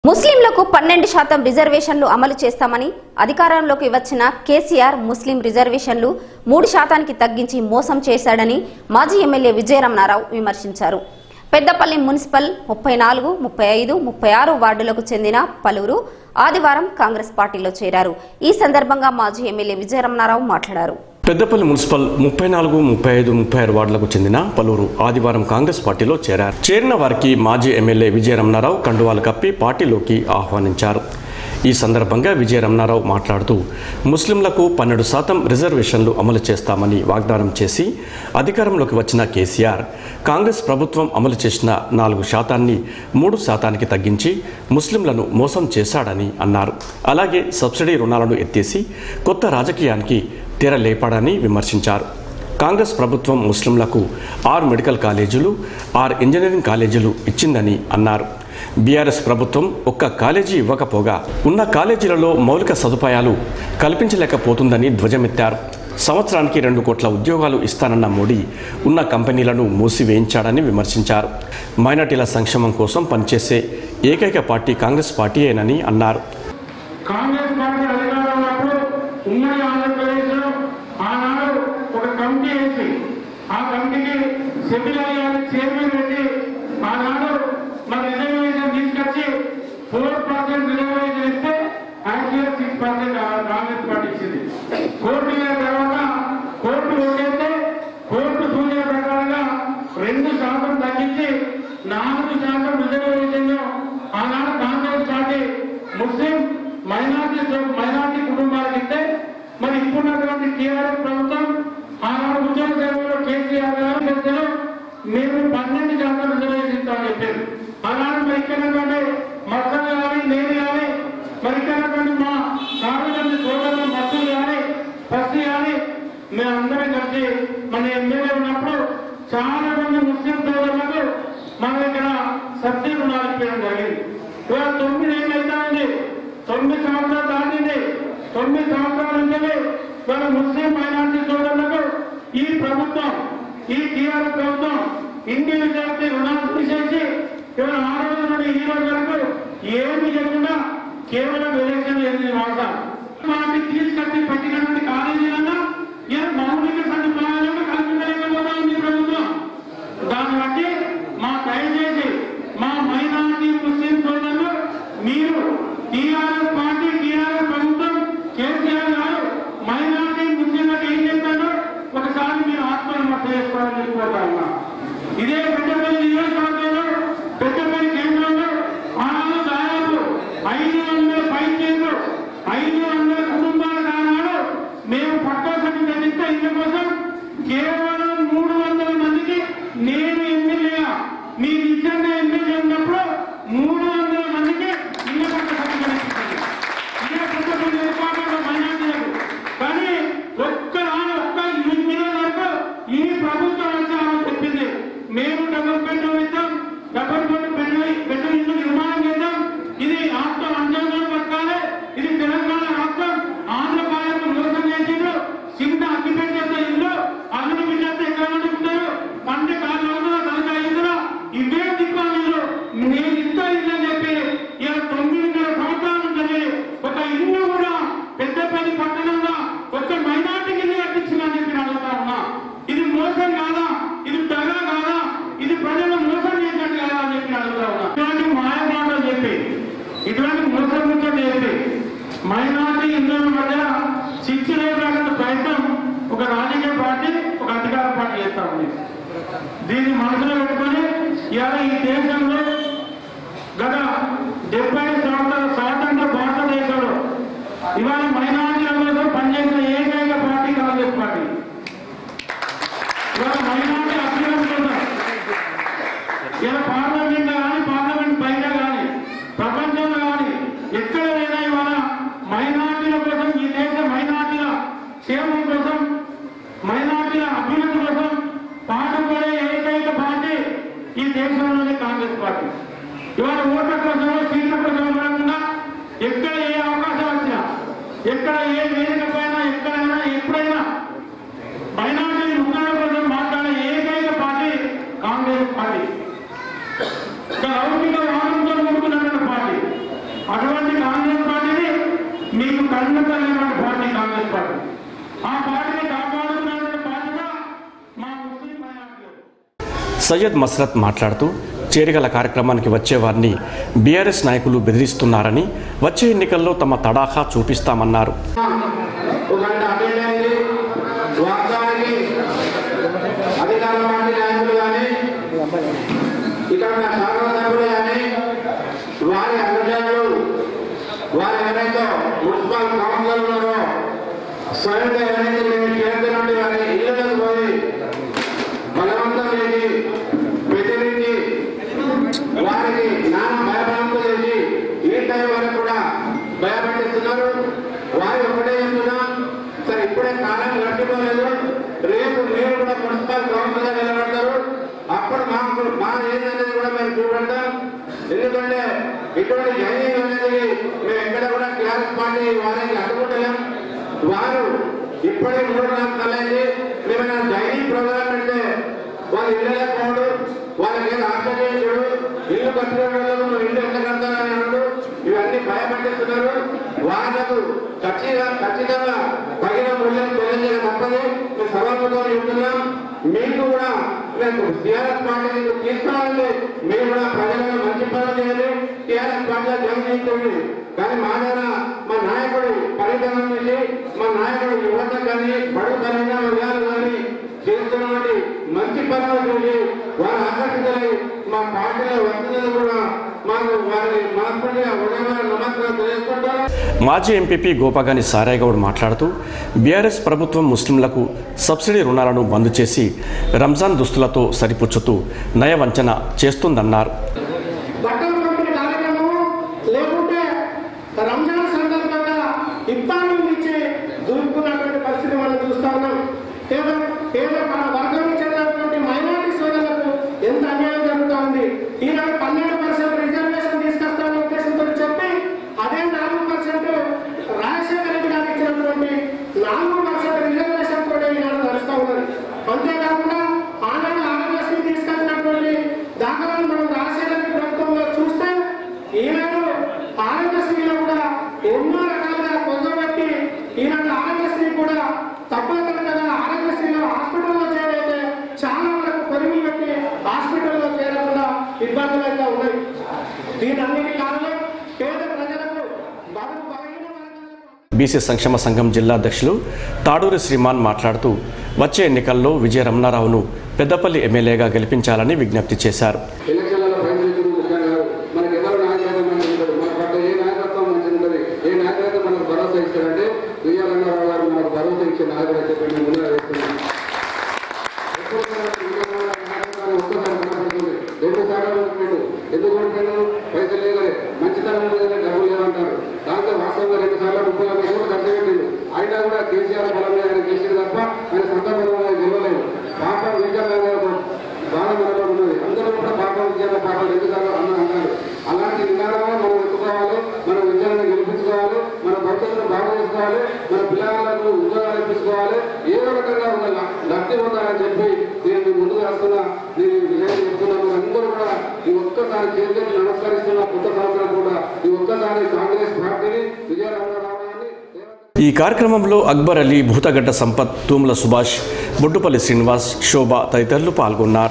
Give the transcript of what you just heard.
ముస్లింలకు పన్నెండు శాతం రిజర్వేషన్లు అమలు చేస్తామని అధికారంలోకి వచ్చిన కేసీఆర్ ముస్లిం రిజర్వేషన్లు మూడు శాతానికి తగ్గించి మోసం చేశాడని మాజీ ఎమ్మెల్యే విజయరమణారావు విమర్శించారు పెద్దపల్లి మున్సిపల్ ముప్పై నాలుగు ముప్పై ఐదు ముప్పై ఆరు వార్డులకు చెందిన పలువురు ఆదివారం కాంగ్రెస్ పార్టీలో చేరారు ఈ సందర్భంగా మాజీ ఎమ్మెల్యే విజయరమణారావు మాట్లాడారు పెద్దపల్లి మున్సిపల్ ముప్పై నాలుగు ముప్పై ఐదు ముప్పై ఆరు వార్డులకు చెందిన పలువురు ఆదివారం కాంగ్రెస్ పార్టీలో చేరారు చేరిన వారికి మాజీ ఎమ్మెల్యే విజయరమణారావు కండువాలు కప్పి పార్టీలోకి ఆహ్వానించారు ఈ సందర్భంగా విజయరమణారావు మాట్లాడుతూ ముస్లింలకు పన్నెండు శాతం రిజర్వేషన్లు అమలు చేస్తామని వాగ్దానం చేసి అధికారంలోకి వచ్చిన కేసీఆర్ కాంగ్రెస్ ప్రభుత్వం అమలు చేసిన నాలుగు శాతాన్ని మూడు శాతానికి తగ్గించి ముస్లింలను మోసం చేశాడని అన్నారు అలాగే సబ్సిడీ రుణాలను ఎత్తేసి కొత్త రాజకీయానికి తెర లేపాడని విమర్శించారు కాంగ్రెస్ ప్రభుత్వం ముస్లింలకు ఆరు మెడికల్ కాలేజీలు ఆరు ఇంజనీరింగ్ కాలేజీలు ఇచ్చిందని అన్నారు బీఆర్ఎస్ ప్రభుత్వం ఒక్క కాలేజీ ఇవ్వకపోగా ఉన్న కాలేజీలలో మౌలిక సదుపాయాలు కల్పించలేకపోతుందని ధ్వజమెత్తారు సంవత్సరానికి రెండు కోట్ల ఉద్యోగాలు ఇస్తానన్న మోడీ ఉన్న కంపెనీలను మూసివేయించాడని విమర్శించారు మైనార్టీల సంక్షేమం కోసం పనిచేసే ఏకైక పార్టీ కాంగ్రెస్ పార్టీయేనని అన్నారు కాంగ్రెస్ పార్టీ అధికారంలో ఉన్నప్పుడు ఉమ్మడి ఆంధ్రప్రదేశ్లో ఆనాడు ఒక కమిటీ వేసి ఆ కమిటీకి సెమినార్ గారి చైర్మన్ పెట్టి ఆనాడు మన రిజర్వేషన్ తీసుకొచ్చి ఫోర్ పర్సెంట్ రిజర్వేషన్ ఇస్తే actual six percent Congress party ఇచ్చింది కోర్టు అయిన తర్వాత కోర్టు ఓటైతే కోర్టు సూచన ప్రకారంగా రెండు శాతం తగ్గించి నాలుగు శాతం రిజర్వేషన్ ఆనాడు Congress party Muslim minority minority కుటుంబాలకు ఇస్తే మరి ఇప్పుడున్నటువంటి టీఆర్ఎస్ ప్రభుత్వం ఆనాడు ఉద్యోగ సేవలో కేసీఆర్ గారు పెద్దలు మేము పన్నెండు శాతం రిజర్వేషన్ ఇస్తామని చెప్పారు ఆనాడు మరి ఇక్కడ మత్సం కానీ నేను కానీ మరి ఇక్కడ మా కార్మికుల సోదరులు మత్తులు కానీ ఫస్ట్ కానీ మేమందరం కలిసి మన ఎమ్మెల్యే ఉన్నప్పుడు చాలా మంది ముస్లిం సోదరులకు మన దగ్గర సబ్సిడీ రుణాలు ఇప్పడం జరిగింది ఇవాళ తొమ్మిది ఏళ్ళు అయితే ఉంది తొమ్మిది సంవత్సరాలు దాటింది తొమ్మిది సంవత్సరాల నుంచి ఇవాళ ముస్లిం మైనార్టీ సోదరులకు ఈ ప్రభుత్వం ఈ టీఆర్ఎస్ ప్రభుత్వం ఇండివిజువల్కి రుణాలు తీసేసి ఇవాళ ఆ రోజు నుండి ఈ రోజు వరకు ఏమి చేయకుండా కేవలం ఎలక్షన్ ఎనిమిది మాసాలు వాటిని తీసుకొచ్చి పెట్టినటువంటి కాలేజీలలో ఇలా మౌలిక సదుపాయాలను కల్పించలేకపోతా ఉంది ప్రభుత్వం దాన్ని బట్టి మా దయచేసి మా మైనారిటీ ముస్లిం సోదరులు మీరు టీఆర్ఎస్ పార్టీ టీఆర్ఎస్ ప్రభుత్వం కేసీఆర్ గారు మైనారిటీ ముస్లింలకు ఏం చేస్తారో ఒకసారి మీరు ఆత్మవిమర్శ చేసుకోవాలని కోరుతా ఉన్నా ఇదే పెద్దపల్లి నియోజకవర్గంలో పెద్దపల్లి కేంద్రంలో ఆనాడు దాదాపు ఐదు వందల పైచేలు ఐదు వందల కుటుంబాల ఆనాడు మేము పట్టా సర్టిఫికెట్ ఇస్తే ఇళ్ళ కోసం కేవలం మూడు వందల మందికి నేను ఎమ్మెల్యేగా మీరు ఇచ్చిన ఎమ్మెల్యే ఉన్నప్పుడు మూడు వందల మందికి ఇళ్ళ పట్ట సర్టిఫికెట్ ఇచ్చింది ఇదే పెద్దపల్లి ఏర్పాటు మైనార్టీలకు కానీ ఒక్క నాడు ఒక్క ఎనిమిది వరకు ఈ ప్రభుత్వం వచ్చామని చెప్పింది మేము డబుల్ బెడ్రూమ్ ఇద్దాం డబుల్ బెడ్ బెడ్రూమ్ బెడ్రూమ్ ఇల్లు నిర్మాణం చేద్దాం ఇది రాష్ట్రం అంచనా పట్టాలి ఇది తెలంగాణ రాష్ట్రం ఆంధ్రప్రదేశ్ మోసం చేసిండ్రు చిన్న అగ్గిపెట్టి చేస్తే ఇల్లు అల్లుడు బిడ్డ ఎక్కడ ఉంటారు పంట కాళ్ళు అవుతుందా తనకా ఇల్లు ఇవే దిక్కాలు నేను ఇస్తా ఇల్లు అని చెప్పి ఇలా తొమ్మిదిన్నర సంవత్సరాల నుంచి ఒక ఇల్లు కూడా పెద్దపల్లి పట్టణంలో ఒక మైనార్టీకి ఇల్లు కట్టించిందని చెప్పి నేను అడుగుతా ఉన్నా ఇది మోసం కాదా ఇది దగా కాదా ఇది ప్రజలు మోసం చేసినట్టు కాదా అని చెప్పి నేను అడుగుతా ఉన్నా ఇటువంటి మాయమాటలు చెప్పి ఇటువంటి మోసం ముచ్చట్లు చెప్పి మైనార్టీ హిందువుల మధ్య చిచ్చు లేకుండా ప్రయత్నం ఒక రాజకీయ పార్టీ ఒక అధికార పార్టీ చేస్తా ఉంది దీన్ని మనసులో పెట్టుకొని ఇవాళ ఈ దేశంలో గత డెబ్బై సంవత్సరాల స్వాతంత్ర భారతదేశంలో ఇవాళ మైనార్టీల కోసం పనిచేసిన ఏకైక పార్టీ కాంగ్రెస్ పార్టీ ఇవాళ మైనార్టీ అభ్యున్నతి కోసం ఇలా పార్లమెంట్ కానీ పార్లమెంట్ బయట కానీ ప్రపంచంలో కానీ ఎక్కడ లేనా ఇవాళ మైనార్టీల కోసం ఈ దేశ మైనార్టీల క్షేమం కోసం మైనార్టీల అభ్యున్నతి కోసం పాటుపడే ఏకైక పార్టీ ఈ దేశంలోనే కాంగ్రెస్ పార్టీ ఇవాళ ఓట్ల కోసమో సీట్ల కోసమో కాకుండా ఎక్కడ ఏ అవకాశం వచ్చినా ఎక్కడ ఏ వేదిక పైన ఎక్కడైనా అటువంటి కాంగ్రెస్ పార్టీని మీకు కన్నతమైనటువంటి పార్టీ కాంగ్రెస్ పార్టీ ఆ పార్టీని కాపాడుతున్నటువంటి బాధ్యత మా ముస్లిం మైనార్టీలు సయ్యద్ మస్రత్ మాట్లాడుతూ చేరికల కార్యక్రమానికి వచ్చేవారిని బీఆర్ఎస్ నాయకులు బెదిరిస్తున్నారని వచ్చే ఎన్నికల్లో తమ తడాఖా చూపిస్తామన్నారు ఒక గంట అటెండ్ అయింది వాస్తవానికి అధికార పార్టీ నాయకులు కానీ ఇక్కడ ఉన్న శాసనసభ్యులు కానీ వారి అనుచరులు వారి ఎవరైతే మున్సిపల్ కౌన్సిలర్ ఉన్నారో స్వయంగా ఎవరైతే మేము చేరుతున్నట్టు వారి ఇళ్లకు పోయి బలవంతం చేసి బెదిరించి వారికి నాన్న భయభ్రాంతులు చేసి ఈ టైం వరకు కూడా భయపెట్టిస్తున్నారు వారు ఒకటే చెప్తున్నా సరే ఇప్పుడే కాలం గడిచిపోలేదు రేపు మీరు కూడా మున్సిపల్ కౌన్సిలర్ నిలబడతారు అప్పుడు మాకు మా ఏందనేది కూడా మేము చూపెడతాం ఎందుకంటే ఇటువంటి జైనింగ్ అనేది మేము ఎక్కడ కూడా టీఆర్ఎస్ పార్టీ వారికి అడ్డుకుంటలేం వారు ఇప్పుడే మూడు నాలుగు తలైంది మేమైనా జైనింగ్ ప్రోగ్రామ్ పెడితే వాళ్ళు ఇళ్ళలేకపోవడు వాళ్ళకి ఏదో ఆశ్చర్యం చూడు ఇల్లు కట్టిన వాళ్ళు నువ్వు ఇల్లు ఎంత కడతానని అన్నాడు ఇవన్నీ భయపట్టిస్తున్నారు వాళ్ళకు ఖచ్చితంగా ఖచ్చితంగా తగిన మూల్యం చెల్లించక తప్పదు మేము సభలతో చెప్తున్నాం మీకు కూడా మేము టీఆర్ఎస్ పార్టీ తీసుకోవాలండి మీరు కూడా ప్రజలకు మంచి పనులు చేయాలి టీఆర్ఎస్ పార్టీలో జగన్ చేయండి కానీ మా దగ్గర మా నాయకుడు పరిపాలన చేసి మా నాయకుడు యువత కానీ బడుగు పరంగా వర్గాలు కానీ చేస్తున్నటువంటి మంచి పనులు చూసి వారు ఆకర్షితులై మా పార్టీలో వస్తున్నది కూడా మాకు వారి మనస్ఫూర్తిగా ఉదయమైన నమస్కారం తెలియజేసుకుంటారు మాజీ ఎంపీపీ గోపాగాని సారాయగౌడ్ మాట్లాడుతూ బీఆర్ఎస్ ప్రభుత్వం ముస్లింలకు సబ్సిడీ రుణాలను బంద్ చేసి రంజాన్ దుస్తులతో సరిపుచ్చుతూ నయవంచన చేస్తుందన్నారు బట్టల పంపిణీ కార్యక్రమం లేకుంటే రంజాన్ సందర్భంగా ఇబ్బందులు ఇచ్చి దూరుకున్నటువంటి పరిస్థితి మనం చూస్తా ఉన్నాం కేవలం కేవలం మన వర్గానికి చెందినటువంటి మైనారిటీ సోదరులకు ఎంత అన్యాయం జరుగుతూ ఉంది ఈనాడు పన్నెండు పర్సెంట్ రిజర్వేషన్ తీసుకొస్తామనే ఉద్దేశంతో చెప్పి అదే నాలుగు పర్సెంట్ రాజశేఖర రెడ్డి గారు ఇచ్చినటువంటి నాలుగు పర్సెంట్ రిజర్వేషన్ కూడా ఈనాడు నడుస్తూ ఉన్నది అంతేకాకుండా ఆనాడు ఆరోగ్యశ్రీ తీసుకొచ్చినటువంటి దాఖలాలు మనం రాజశేఖర రెడ్డి ప్రభుత్వంలో చూస్తే ఈనాడు ఆరోగ్యశ్రీలో కూడా ఎన్నో రకాలుగా పొందబట్టి ఈనాడు ఆరోగ్యశ్రీ కూడా తప్పనిసరిగా ఆరోగ్యశ్రీలో హాస్పిటల్లో చేరైతే చాలా వరకు పరిమితి పెట్టి హాస్పిటల్లో చేరకుండా ఇబ్బందులు అయితే ఉన్నాయి దీని అన్నిటి కారణం పేద ప్రజలకు బడుగు బలహీన వర్గాలకు బీసీ సంక్షేమ సంఘం జిల్లా అధ్యక్షులు తాడూరి శ్రీమాన్ మాట్లాడుతూ వచ్చే ఎన్నికల్లో విజయ రమణారావును పెద్దపల్లి ఎమ్మెల్యేగా గెలిపించాలని విజ్ఞప్తి చేశారు ఎలక్షన్లలో ప్రజలకు ముఖ్యం కాదు మనకి ఎవరు నాయకత్వం మంచిగా ఉంటుంది మన పట్ల ఏ నాయకత్వం మంచిగా ఉంటుంది ఏ నాయకత్వం మనకు భరోసా ఇస్తారంటే విజయరంగారావు గారు మనకు భరోసా ఇచ్చే నాయకుడు అని చెప్పి మేము ముందుగా వేస్తున్నాం ఎప్పుడు కూడా విజయరంగారావు గారి నాయకత్వాన్ని ఒక్కసారి కనపడుతుంది రెండు సార్లు అనుకుంటాడు ఎందుకు అనుకుంటాడు పైసలు లేదరే మంచితనం లేదని డబ్బులు లేవంటారు దాంతో వాస్తవంగా రెండు సార్లు ముప్పై యాభై కోట్లు ఖర్చు పెట్టిండు అయినా కూడా కేసీఆర్ బలం మీద ఆయన గెలిచింది తప్ప ఆయన సొంత బలం మీద గెలవలేదు పాపం విజయరంగారావు బాగా మనలో ఉన్నది అందరూ కూడా పాపం విద్యాల పాపం ఎందుకు అన్న అన్నారు అలాంటి నినాదాలను మనం ఎత్తుకోవాలి మన విద్యాలను గెలిపించుకోవాలి మన భక్తులను బాగు చేసుకోవాలి మన పిల్లలకు ఉద్యోగాలు ఇప్పించుకోవాలి ఏదో రకంగా ఒక ల- లబ్ధి పొందాలని చెప్పి నేను ముందుకు వస్తున్నా నేను విజయం చెప్తున్నాను అందరూ కూడా ఈ ఒక్కసారి చేతులు నమస్కరిస్తున్న కొత్త సంవత్సరం కూడా ఈ ఒక్కసారి కాంగ్రెస్ పార్టీని విజయరామరావు గారిని ఈ కార్యక్రమంలో అక్బర్ అలీ భూతగడ్డ సంపత్ తూముల సుభాష్ బొడ్డుపల్లి శ్రీనివాస్ శోభ తదితరులు పాల్గొన్నారు